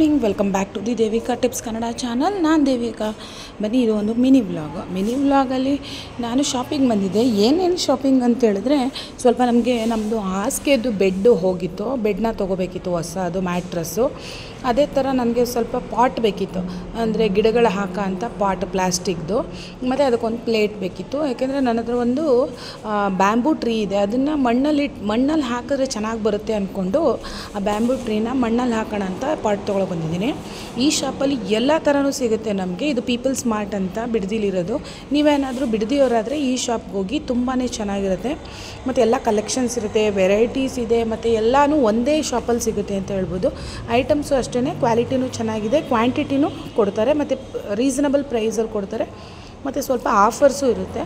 evening welcome back to the Devika tips Kannada channel ನಾನು ದೇವಿಕಾ ಬನ್ನಿ ಇದು ಒಂದು ಮಿನಿ ವ್ಲಾಗ್ ಮಿನಿ ವ್ಲಾಗಲ್ಲಿ ನಾನು ಶಾಪಿಂಗ್ ಬಂದಿದ್ದೆ ಏನೇನು ಶಾಪಿಂಗ್ ಅಂತ ಹೇಳಿದ್ರೆ ಸ್ವಲ್ಪ ನಮಗೆ ನಮ್ಮದು ಹಾಸಿಗೆದು ಬೆಡ್ಡು ಹೋಗಿತ್ತು ಬೆಡ್ನ ತೊಗೋಬೇಕಿತ್ತು ಹೊಸ ಅದು ಮ್ಯಾಟ್ರಸ್ಸು ಅದೇ ಥರ ನನಗೆ ಸ್ವಲ್ಪ ಪಾಟ್ ಬೇಕಿತ್ತು ಅಂದರೆ ಗಿಡಗಳ ಹಾಕ ಅಂತ ಪಾಟ್ ಪ್ಲಾಸ್ಟಿಕ್ದು ಮತ್ತು ಅದಕ್ಕೊಂದು ಪ್ಲೇಟ್ ಬೇಕಿತ್ತು ಯಾಕೆಂದರೆ ನನ್ನ ಹತ್ರ ಒಂದು ಬ್ಯಾಂಬೂ ಟ್ರೀ ಇದೆ ಅದನ್ನು ಮಣ್ಣಲ್ಲಿ ಇಟ್- ಮಣ್ಣಲ್ಲಿ ಹಾಕಿದ್ರೆ ಚೆನ್ನಾಗಿ ಬರುತ್ತೆ ಅಂದ್ಕೊಂಡು ಆ ಬ್ಯಾಂಬೂ ಟ್ರೀನ ಮಣ್ಣಲ್ಲಿ ಹಾಕೋಣ ಅಂತ ಪಾಟ್ ತೊಗೊಳಕ್ಕೆ ಬಂದಿದ್ದೀನಿ ಈ ಶಾಪಲ್ಲಿ ಎಲ್ಲ ಥರನೂ ಸಿಗುತ್ತೆ ನಮಗೆ ಇದು ಪೀಪಲ್ ಸ್ಮಾರ್ಟ್ ಅಂತ ಬಿಡದಿಲಿರೋದು ನೀವೇನಾದರೂ ಬಿಡದಿಯವರಾದರೆ ಈ ಶಾಪ್ಗೆ ಹೋಗಿ ತುಂಬಾ ಚೆನ್ನಾಗಿರುತ್ತೆ ಮತ್ತು ಎಲ್ಲ ಕಲೆಕ್ಷನ್ಸ್ ಇರುತ್ತೆ ವೆರೈಟೀಸ್ ಇದೆ ಮತ್ತು ಎಲ್ಲನೂ ಒಂದೇ ಶಾಪಲ್ಲಿ ಸಿಗುತ್ತೆ ಅಂತ ಹೇಳ್ಬೋದು ಐಟಮ್ಸು ಅಷ್ಟೇ ಕ್ವಾಲಿಟಿನೂ ಚೆನ್ನಾಗಿದೆ ಕ್ವಾಂಟಿಟಿನೂ ಕೊಡ್ತಾರೆ ಮತ್ತು ರೀಸನಬಲ್ ಪ್ರೈಸಲ್ಲಿ ಕೊಡ್ತಾರೆ ಮತ್ತು ಸ್ವಲ್ಪ ಆಫರ್ಸು ಇರುತ್ತೆ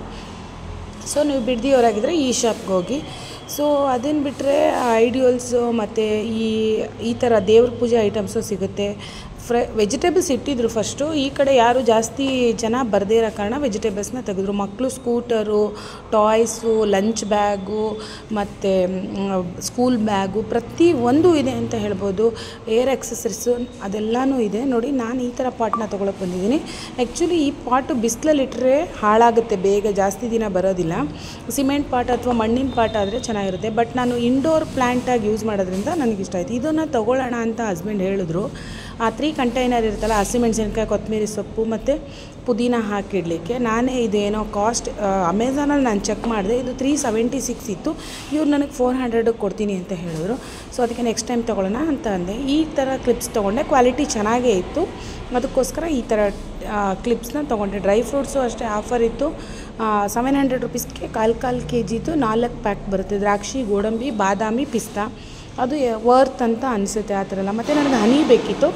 ಸೊ ನೀವು ಬಿಡ್ದಿಯವರಾಗಿದ್ದರೆ ಈ ಶಾಪ್ಗೆ ಹೋಗಿ ಸೊ ಅದನ್ನು ಬಿಟ್ಟರೆ ಐಡಿಯಲ್ಸು ಮತ್ತು ಈ ಈ ಥರ ದೇವ್ರ ಪೂಜೆ ಐಟಮ್ಸು ಸಿಗುತ್ತೆ ಫ್ರೈ ವೆಜಿಟೇಬಲ್ಸ್ ಇಟ್ಟಿದ್ರು ಫಸ್ಟು ಈ ಕಡೆ ಯಾರು ಜಾಸ್ತಿ ಜನ ಬರದೇ ಇರೋ ಕಾರಣ ವೆಜಿಟೇಬಲ್ಸ್ನ ತೆಗೆದ್ರು ಮಕ್ಕಳು ಸ್ಕೂಟರು ಟಾಯ್ಸು ಲಂಚ್ ಬ್ಯಾಗು ಮತ್ತು ಸ್ಕೂಲ್ ಬ್ಯಾಗು ಪ್ರತಿ ಒಂದು ಇದೆ ಅಂತ ಹೇಳ್ಬೋದು ಏರ್ ಎಕ್ಸಸರೀಸು ಅದೆಲ್ಲನೂ ಇದೆ ನೋಡಿ ನಾನು ಈ ಥರ ಪಾಟ್ನ ತೊಗೊಳಕ್ಕೆ ಬಂದಿದ್ದೀನಿ ಆ್ಯಕ್ಚುಲಿ ಈ ಪಾಟು ಬಿಸಿಲಲ್ಲಿಟ್ಟರೆ ಹಾಳಾಗುತ್ತೆ ಬೇಗ ಜಾಸ್ತಿ ದಿನ ಬರೋದಿಲ್ಲ ಸಿಮೆಂಟ್ ಪಾಟ್ ಅಥವಾ ಮಣ್ಣಿನ ಪಾಟ್ ಆದರೆ ಚೆನ್ನಾಗಿರುತ್ತೆ ಬಟ್ ನಾನು ಇಂಡೋರ್ ಪ್ಲ್ಯಾಂಟಾಗಿ ಯೂಸ್ ಮಾಡೋದ್ರಿಂದ ನನಗೆ ಇಷ್ಟ ಆಯಿತು ಇದನ್ನು ತೊಗೊಳ್ಳೋಣ ಅಂತ ಹಸ್ಬೆಂಡ್ ಹೇಳಿದ್ರು ಆ ತ್ರೀ ಕಂಟೈನರ್ ಇರುತ್ತಲ್ಲ ಹಸಿಮೆಣ್ಸಿನ್ಕಾಯಿ ಕೊತ್ತಂಬರಿ ಸೊಪ್ಪು ಮತ್ತು ಪುದೀನ ಹಾಕಿಡಲಿಕ್ಕೆ ನಾನೇ ಇದೇನೋ ಕಾಸ್ಟ್ ಅಮೆಝಾನಲ್ಲಿ ನಾನು ಚೆಕ್ ಮಾಡಿದೆ ಇದು ತ್ರೀ ಸೆವೆಂಟಿ ಸಿಕ್ಸ್ ಇತ್ತು ಇವ್ರು ನನಗೆ ಫೋರ್ ಹಂಡ್ರೆಡಿಗೆ ಕೊಡ್ತೀನಿ ಅಂತ ಹೇಳಿದ್ರು ಸೊ ಅದಕ್ಕೆ ನೆಕ್ಸ್ಟ್ ಟೈಮ್ ತೊಗೊಳ್ಳೋಣ ಅಂತ ಅಂದೆ ಈ ಥರ ಕ್ಲಿಪ್ಸ್ ತೊಗೊಂಡೆ ಕ್ವಾಲಿಟಿ ಚೆನ್ನಾಗೇ ಇತ್ತು ಅದಕ್ಕೋಸ್ಕರ ಈ ಥರ ಕ್ಲಿಪ್ಸ್ನ ತೊಗೊಂಡೆ ಡ್ರೈ ಫ್ರೂಟ್ಸು ಅಷ್ಟೇ ಆಫರ್ ಇತ್ತು ಸೆವೆನ್ ಹಂಡ್ರೆಡ್ ರುಪೀಸ್ಗೆ ಕಾಲು ಕಾಲು ಕೆ ಜಿದು ನಾಲ್ಕು ಪ್ಯಾಕ್ ಬರುತ್ತೆ ದ್ರಾಕ್ಷಿ ಗೋಡಂಬಿ ಬಾದಾಮಿ ಪಿಸ್ತಾ ಅದು ವರ್ತ್ ಅಂತ ಅನಿಸುತ್ತೆ ಆ ಥರ ಎಲ್ಲ ಮತ್ತು ನನಗೆ ಹನಿ ಬೇಕಿತ್ತು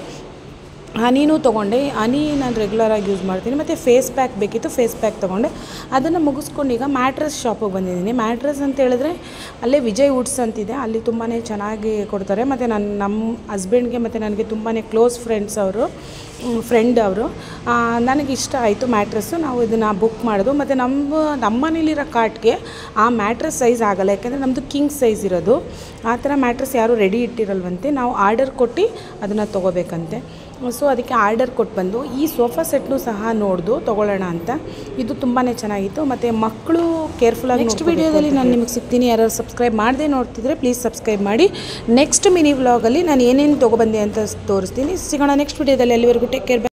ಹನಿನೂ ತೊಗೊಂಡೆ ಹನಿ ನಾನು ರೆಗ್ಯುಲರಾಗಿ ಯೂಸ್ ಮಾಡ್ತೀನಿ ಮತ್ತು ಫೇಸ್ ಪ್ಯಾಕ್ ಬೇಕಿತ್ತು ಫೇಸ್ ಪ್ಯಾಕ್ ತೊಗೊಂಡೆ ಅದನ್ನು ಮುಗಿಸ್ಕೊಂಡು ಈಗ ಮ್ಯಾಟ್ರಸ್ ಶಾಪಿಗೆ ಬಂದಿದ್ದೀನಿ ಮ್ಯಾಟ್ರಸ್ ಅಂತ ಹೇಳಿದ್ರೆ ಅಲ್ಲೇ ವಿಜಯ್ ವುಡ್ಸ್ ಅಂತಿದೆ ಅಲ್ಲಿ ತುಂಬಾ ಚೆನ್ನಾಗಿ ಕೊಡ್ತಾರೆ ಮತ್ತು ನನ್ನ ನಮ್ಮ ಹಸ್ಬೆಂಡ್ಗೆ ಮತ್ತು ನನಗೆ ತುಂಬಾ ಕ್ಲೋಸ್ ಫ್ರೆಂಡ್ಸ್ ಅವರು ಫ್ರೆಂಡ್ ಅವರು ನನಗೆ ಇಷ್ಟ ಆಯಿತು ಮ್ಯಾಟ್ರಸ್ಸು ನಾವು ಇದನ್ನು ಬುಕ್ ಮಾಡೋದು ಮತ್ತು ನಮ್ಮ ನಮ್ಮ ಮನೇಲಿರೋ ಕಾಟ್ಗೆ ಆ ಮ್ಯಾಟ್ರಸ್ ಸೈಜ್ ಆಗಲ್ಲ ಯಾಕೆಂದರೆ ನಮ್ಮದು ಕಿಂಗ್ ಸೈಜ್ ಇರೋದು ಆ ಥರ ಮ್ಯಾಟ್ರಸ್ ಯಾರೂ ರೆಡಿ ಇಟ್ಟಿರಲ್ವಂತೆ ನಾವು ಆರ್ಡರ್ ಕೊಟ್ಟು ಅದನ್ನು ತೊಗೋಬೇಕಂತೆ ಸೊ ಅದಕ್ಕೆ ಆರ್ಡರ್ ಕೊಟ್ಟು ಬಂದು ಈ ಸೋಫಾ ಸೆಟ್ನು ಸಹ ನೋಡ್ದು ತೊಗೊಳ್ಳೋಣ ಅಂತ ಇದು ತುಂಬಾ ಚೆನ್ನಾಗಿತ್ತು ಮತ್ತು ಮಕ್ಕಳು ಕೇರ್ಫುಲ್ಲಾಗಿ ನೆಕ್ಸ್ಟ್ ವೀಡಿಯೋದಲ್ಲಿ ನಾನು ನಿಮಗೆ ಸಿಗ್ತೀನಿ ಯಾರು ಸಬ್ಸ್ಕ್ರೈಬ್ ಮಾಡದೆ ನೋಡ್ತಿದ್ರೆ ಪ್ಲೀಸ್ ಸಬ್ಸ್ಕ್ರೈಬ್ ಮಾಡಿ ನೆಕ್ಸ್ಟ್ ಮಿನಿ ವ್ಲಾಗಲ್ಲಿ ನಾನು ಏನೇನು ತೊಗೊಬಂದೆ ಅಂತ ತೋರಿಸ್ತೀನಿ ಸಿಗೋಣ ನೆಕ್ಸ್ಟ್ ವೀಡಿಯೋದಲ್ಲಿ ಅಲ್ಲಿವರೆಗೂ ಟೇಕ್ ಕೇರ್